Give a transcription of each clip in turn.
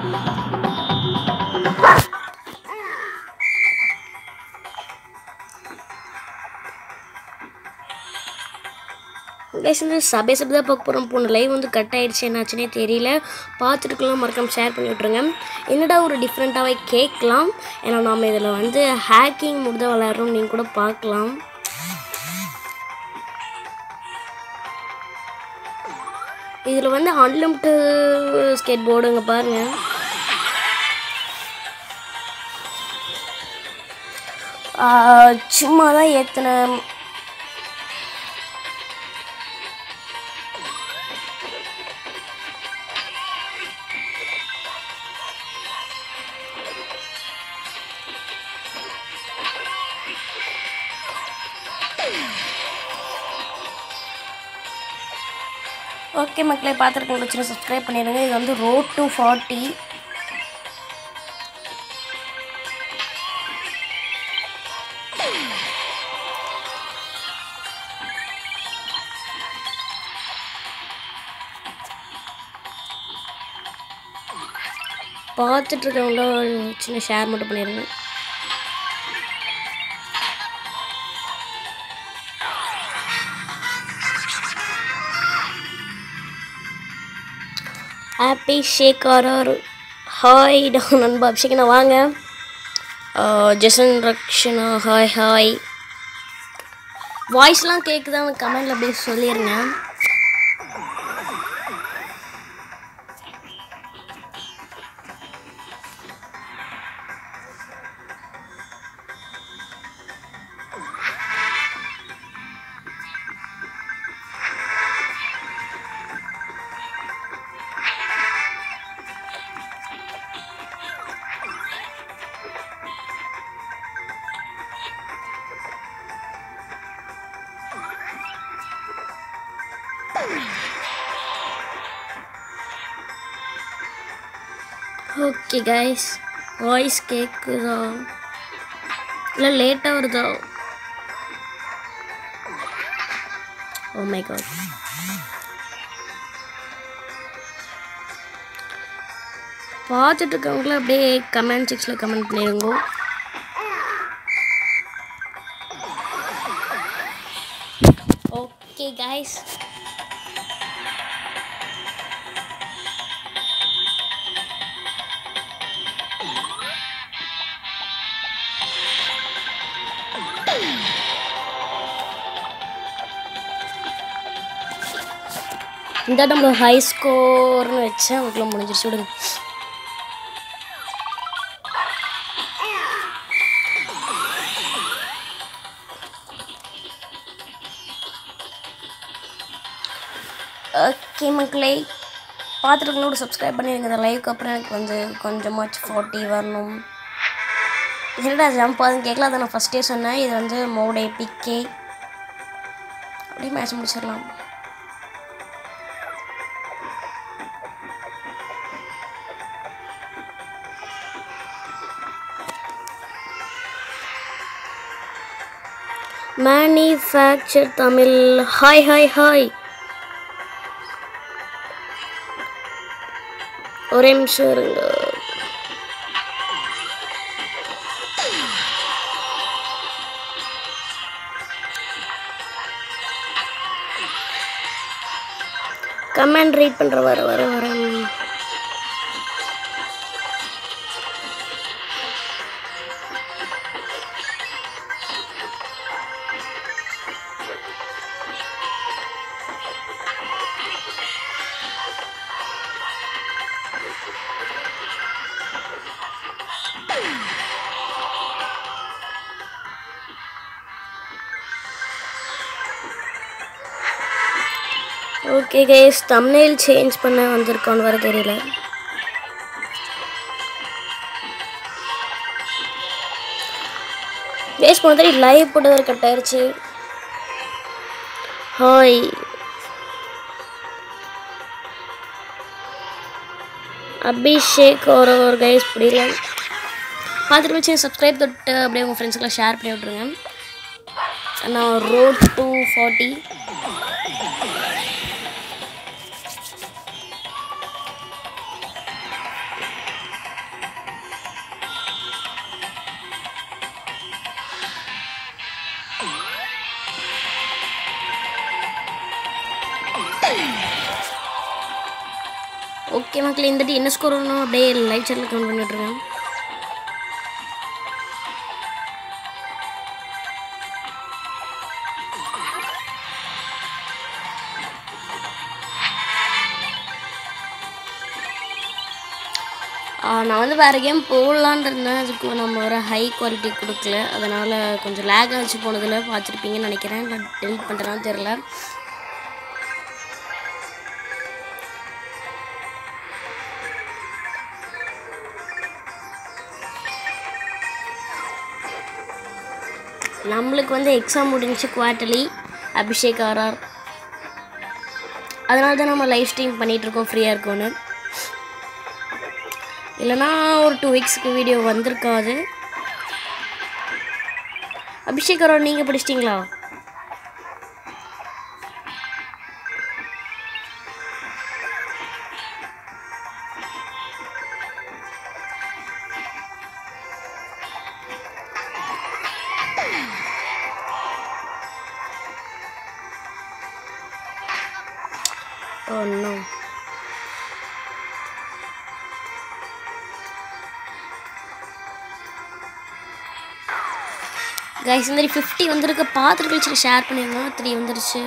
Guys வந்து சபை சபை தான் பார்க்க போகிறோம் போன லைவ் வந்து கட் ஆயிடுச்சு என்னாச்சுன்னே தெரியல பார்த்துட்டுக்கலாம் மறக்காம ஷேர் பண்ணி விட்ருங்க என்னடா ஒரு டிஃப்ரெண்ட்டாகவே கேட்கலாம் ஏன்னா நாம் இதில் வந்து ஹேக்கிங் மூட் தான் விளையாடுறோம் நீங்கள் கூட பார்க்கலாம் இதில் வந்து அன்லிமிட்டட் ஸ்கேட் போர்டுங்க பாருங்கள் சும்மா தான் ஏற்றினேன் ஓகே மக்களை பார்த்துருக்கோங்க சின்ன சப்ஸ்கிரைப் பண்ணிடுங்க இது வந்து ரோட் டு ஃபார்ட்டி பார்த்துட்டு இருக்கவங்கள சின்ன ஷேர் மட்டும் பண்ணிடுங்க ஹாப்பி ஷேக் ஆர்ஆர் ஹாய் நண்பா அபிஷேகனா வாங்க ஜெசன் ரக்ஷனா ஹாய் ஹாய் வாய்ஸ்லாம் கேட்குதான்னு கமெண்டில் அப்படியே சொல்லிடுங்க ஓகே கைஸ் வாய்ஸ் கேட்குதா இல்லை லேட்டாக வருதா ஓ மை காட் பார்த்துட்டு இருக்கவங்கள அப்படியே கமெண்ட் செக்ஷனில் கமெண்ட் பண்ணிடுங்க ஓகே கைஸ் இந்த நம்ம ஹை ஸ்கோர்னு வச்சேன் அதுக்குள்ள முடிஞ்சிருச்சு விடுங்க ஓகே மக்களே பார்த்துருக்கணும் சப்ஸ்கிரைப் பண்ணிடுங்க இந்த லைவுக்கு அப்புறம் எனக்கு வந்து கொஞ்சமாச்சு ஃபார்ட்டி வரணும் என்னடா ஜம்ப் அதுன்னு கேட்கல அதை நான் ஃபஸ்ட்டே சொன்னேன் இது வந்து மோடே பிக்கே அப்படியே மேட்ச் முடிச்சிடலாம் manufacture Tamil hi hi hi ஒரே நிமிஷம் இருங்க கமெண்ட் ரீட் பண்ணுற வர வர வர ஓகே கைஸ் தம்ப்நெயில் சேஞ்ச் பண்ண வந்திருக்கோன்னு வர தெரியல வேஸ்ட் பண்ண தடவை லைவ் போட்டு வர கட் ஆயிருச்சு ஹாய் அபிஷேக் ஒரு ஒரு கைஸ் புரியல பார்த்துட்டு வச்சு சப்ஸ்கிரைப் தொட்டு அப்படியே உங்கள் ஃப்ரெண்ட்ஸுக்கெல்லாம் ஷேர் பண்ணி விட்ருங்க நான் ரோட் டூ ஃபார்ட்டி ஓகே மக்களே இந்த வாட்டி என்ன ஸ்கோர் வரணும் அப்படியே லைவ் சேனல் கவுண்ட் பண்ணிட்டுருக்கேன் ஆ, நான் வந்து வேறு கேம் போடலான்னு இருந்தேன் அதுக்கு நம்ம வர ஹை குவாலிட்டி கொடுக்கல அதனால் கொஞ்சம் லேக் ஆச்சு போனதில் பார்த்துருப்பீங்கன்னு நினைக்கிறேன் நான் டெலிட் பண்ணுறேன்னு தெரில நம்மளுக்கு வந்து எக்ஸாம் முடிஞ்சு குவார்ட்டர்லி அபிஷேக் ஆர்ஆர் அதனால தான் நம்ம லைவ் ஸ்ட்ரீம் பண்ணிகிட்ருக்கோம் ஃப்ரீயாக இருக்கோன்னு இல்லைனா ஒரு டூ வீக்ஸ்க்கு வீடியோ வந்திருக்காது அபிஷேக் அரோன் நீங்கள் படிச்சிட்டிங்களா ஓ நோ கைஸ் இந்த மாதிரி ஃபிஃப்டி வந்திருக்கு பார்த்துட்டு கழிச்சு ஷேர் பண்ணிருங்க த்ரீ வந்துருச்சு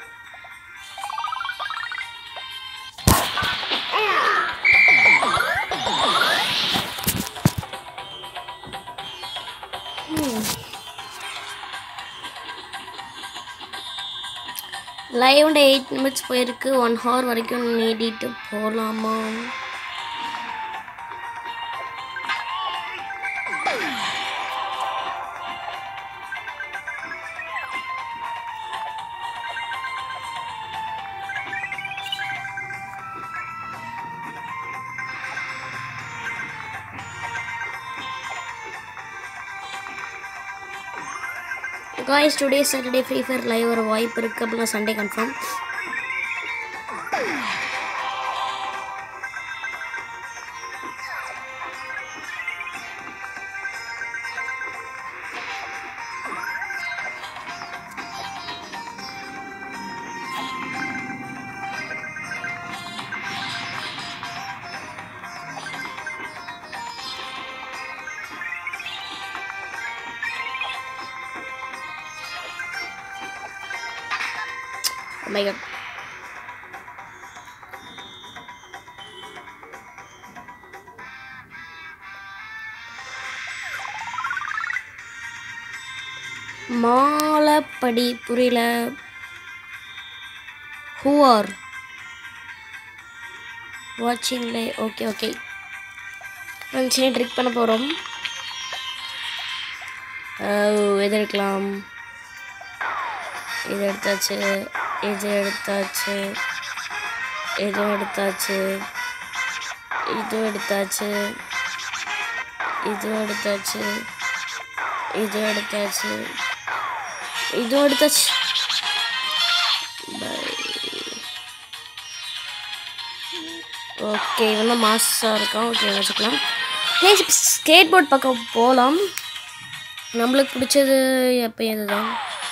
லைவ் எயிட் மினிட்ஸ் போயிருக்கு ஒன் ஹவர் வரைக்கும் நீடிட்டு போகலாமா guys today Saturday Free Fire live வர வாய்ப்பு இருக்குது அப்படின்னா Sunday confirm Oh my god. மாலப்படி புரியல ஹூ ஆர் வாட்சிங்லே ஓகே ஓகே ஃப்ரெண்ட்ஸே ட்ரிக் பண்ண போகிறோம் எது எடுக்கலாம் இது எடுத்தாச்சு இது எடுத்தாச்சு இது எடுத்தாச்சு இது எடுத்தாச்சு இது எடுத்தாச்சு இது எடுத்தாச்சு இது எடுத்தாச்சு ஓகே இவன் தான் மாஸாக இருக்கான் ஓகே வச்சுக்கலாம் ஸ்கேட் போர்ட் பக்கம் போகலாம் நம்மளுக்கு பிடிச்சது எப்போ இதுதான்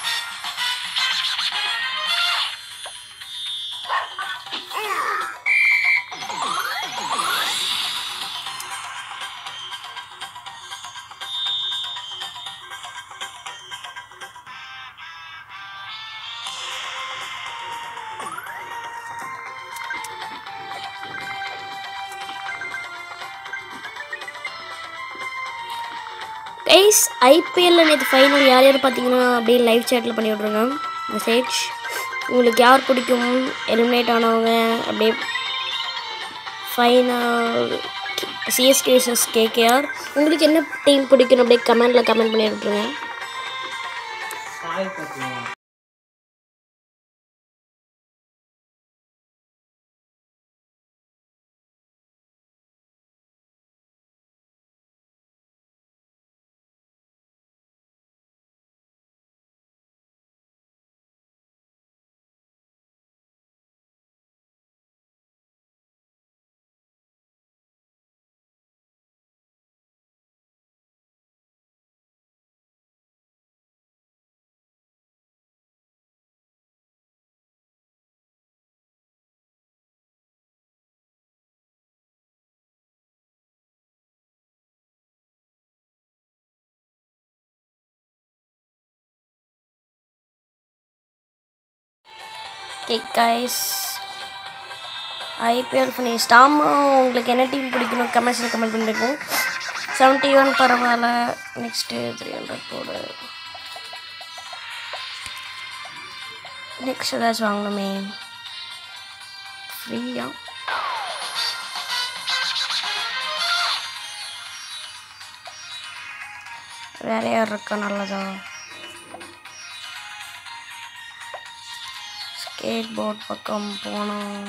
கைஸ் ஐபிஎல்ல நேற்று ஃபைனல் யார் யார் பார்த்தீங்கன்னா அப்படியே லைவ் சேட்டில் பண்ணி விட்ருங்க மெசேஜ் உங்களுக்கு யார் பிடிக்கும் எலிமினேட் ஆனவங்க அப்படியே ஃபைனல் சிஎஸ்கே vs கேகேஆர் உங்களுக்கு என்ன டீம் பிடிக்கும் அப்படியே கமெண்டில் கமெண்ட் பண்ணி விட்ருங்க சாய் பார்த்தீங்க ஓகே கைஸ் ஐபிஎல் ஃபினிஷ்ட் ஆமாம் உங்களுக்கு என்ன டீம் பிடிக்கணும் கமெண்ட்ஸில் கமெண்ட் பண்ணிருக்கோம் செவன்ட்டி ஒன் பரவாயில்ல நெக்ஸ்ட்டு த்ரீ ஹண்ட்ரட் போடு நெக்ஸ்ட் ஏதாச்சும் வாங்கணுமே ஃப்ரீயா வேற யார் இருக்கா நல்லதா ஸ்கேட் போர்ட் பக்கம் போனோம்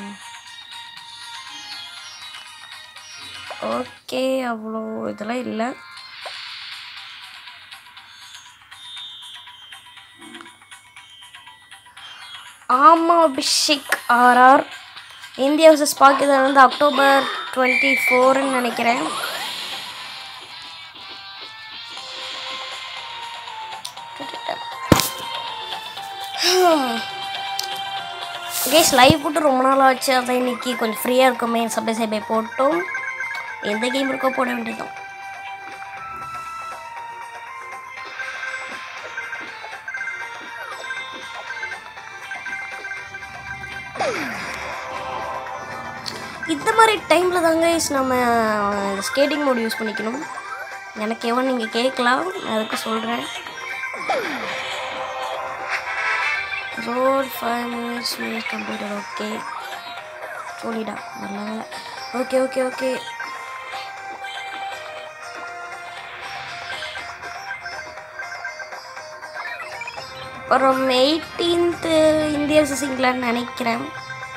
ஓகே அவ்வளோ இதெல்லாம் இல்லை ஆமாம் Abhishek RR India versus Pakistan வந்து அக்டோபர் டுவெண்ட்டி ஃபோர்னு நினைக்கிறேன் கேஸ் லைவ் போட்டு ரொம்ப நாள் ஆச்சு அதான் இன்னைக்கு கொஞ்சம் ஃப்ரீயாக இருக்குமே சபை சபை போட்டோம் எந்த கேம் இருக்கோ போட வேண்டியதுதான் இந்த மாதிரி டைமில் தாங்க guys நம்ம ஸ்கேட்டிங் மோட் யூஸ் பண்ணிக்கணும் எனக்கு எவன் நீங்கள் கேட்கலாம் நான் அதுக்கு சொல்கிறேன் road five minutes minutes completed okay சொல்லிடா நல்ல வேலை ஓகே ஓகே ஓகே அப்புறம் எயிட்டீன்த்து இந்தியா வர்சஸ் இங்கிலாந்து நினைக்கிறேன்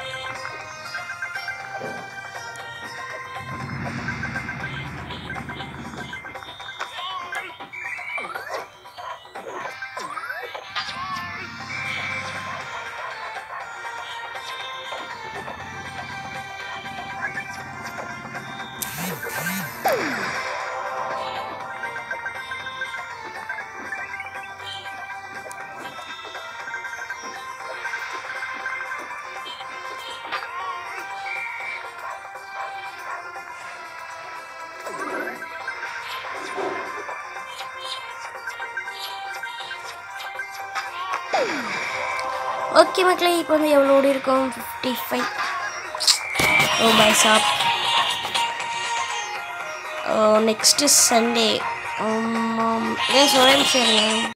ஓகே மக்களே இப்போ வந்து எவ்வளோ ஓடி இருக்கும் ஃபிஃப்டி ஃபைவ் ஓ பை சாப் நெக்ஸ்ட்டு சண்டே ஏன் ஒரே நிமிஷம் இருங்க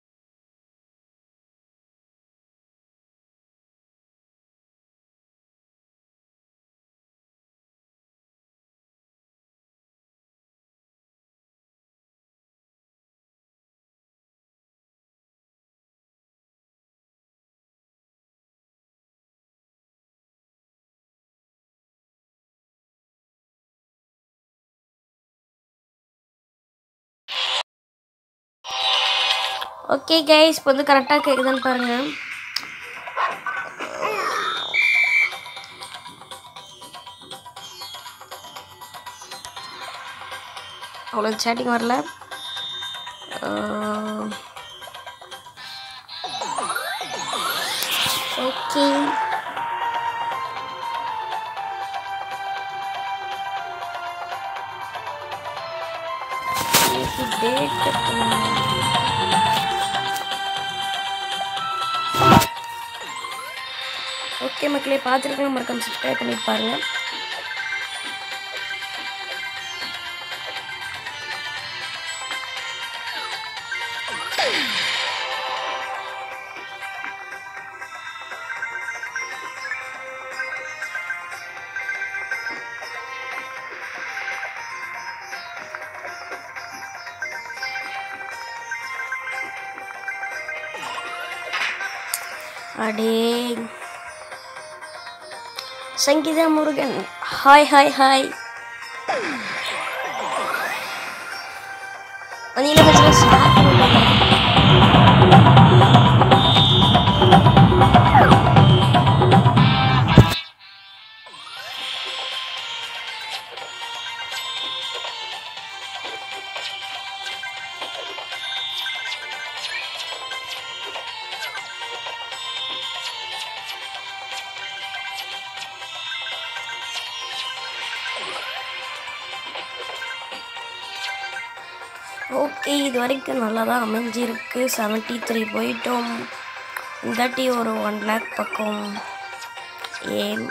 ஓகே கைஸ் இப்போ வந்து கரெக்டாக கேட்குதான்னு பாருங்கள் அவ்வளோ சேட்டிங் வரல ஓகே டேட் ஓகே மக்களே பார்த்துருக்கலாம் மறக்காம சப்ஸ்கிரைப் பண்ணிட்டு பாருங்க அடே Sangeetha Murugan hi hi hi நீல பச்சை ஸ்டார்ட் ஓகே இது வரைக்கும் நல்லா தான் அமைஞ்சிருக்கு செவன்ட்டி த்ரீ போயிட்டோம் இந்தாட்டி ஒரு ஒன் லேக் பக்கம் ஏம்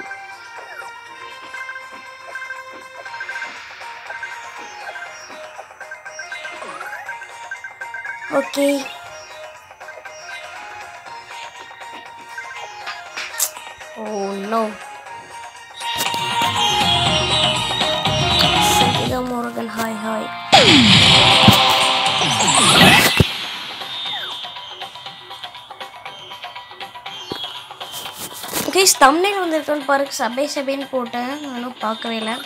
okay oh no Sangeetha Murugan hi hi guys தம்னையில் வந்திருக்கான்னு பாருங்க சபை சபைன்னு போட்டேன் நானும் பார்க்கவே இல்லை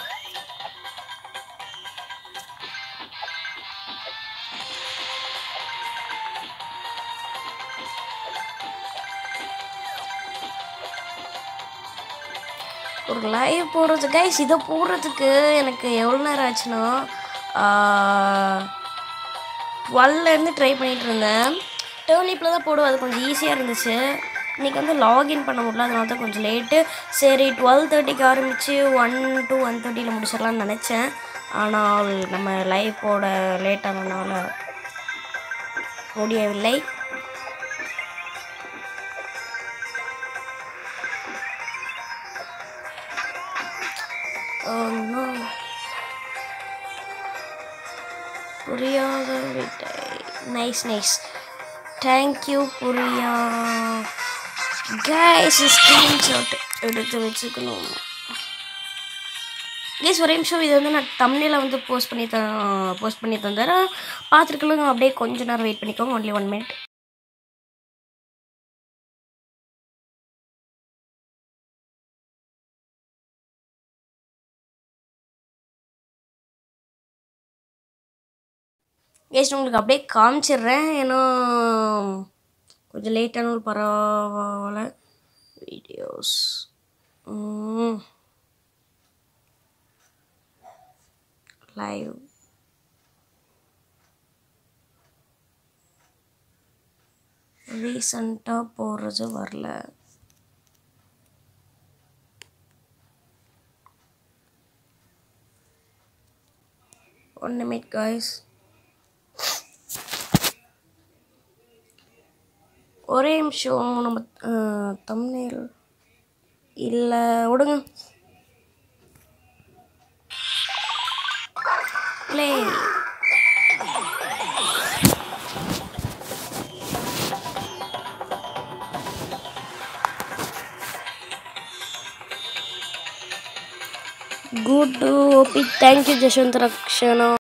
ஒரு லைவ் போடுறது கைஸ் இதை போடுறதுக்கு எனக்கு எவ்வளோ நேரம் ஆச்சுன்னா டுவெல்லேருந்து ட்ரை பண்ணிகிட்டு இருந்தேன் டேர்னிப்பில் தான் போடுவேன் அது கொஞ்சம் ஈஸியாக இருந்துச்சு இன்றைக்கி வந்து லாகின் பண்ண முடியல அதனால தான் கொஞ்சம் லேட்டு சரி டுவெல் தேர்ட்டிக்கு ஆரம்பித்து ஒன் டு ஒன் தேர்ட்டியில் முடிச்சிடலாம்னு நினச்சேன் ஆனால் நம்ம லைவ் போட லேட் ஆனதுனால முடியவில்லை Oh no. புரியாத விட்டை நைஸ் நைஸ் தேங்க்யூ புரியா கைஸ் ஸ்க்ரீன்ஷாட் எடுத்து வச்சுக்கணும் கைஸ் ஒரே நிமிஷம் இது வந்து நான் தமிழில் வந்து போஸ்ட் பண்ணி த போஸ்ட் பண்ணி தந்துடுறேன் பார்த்துருக்கலாம் அப்படியே கொஞ்ச நேரம் வெயிட் பண்ணிக்கோங்க ஒன்லி ஒன் மினிட் கேஸ் உங்களுக்கு அப்படியே காமிச்சிடுறேன் ஏன்னா கொஞ்சம் லேட்டான ஒரு பரவாயில்ல வீடியோஸ் லைவ் ரீசண்டாக போடுறது வரல ஒன் நிமிட் காய்ஸ் ஒரே நிமிஷம் நம்ம தமிழ் இல்லை விடுங்க play good OP thank you Jaswanth Rakshana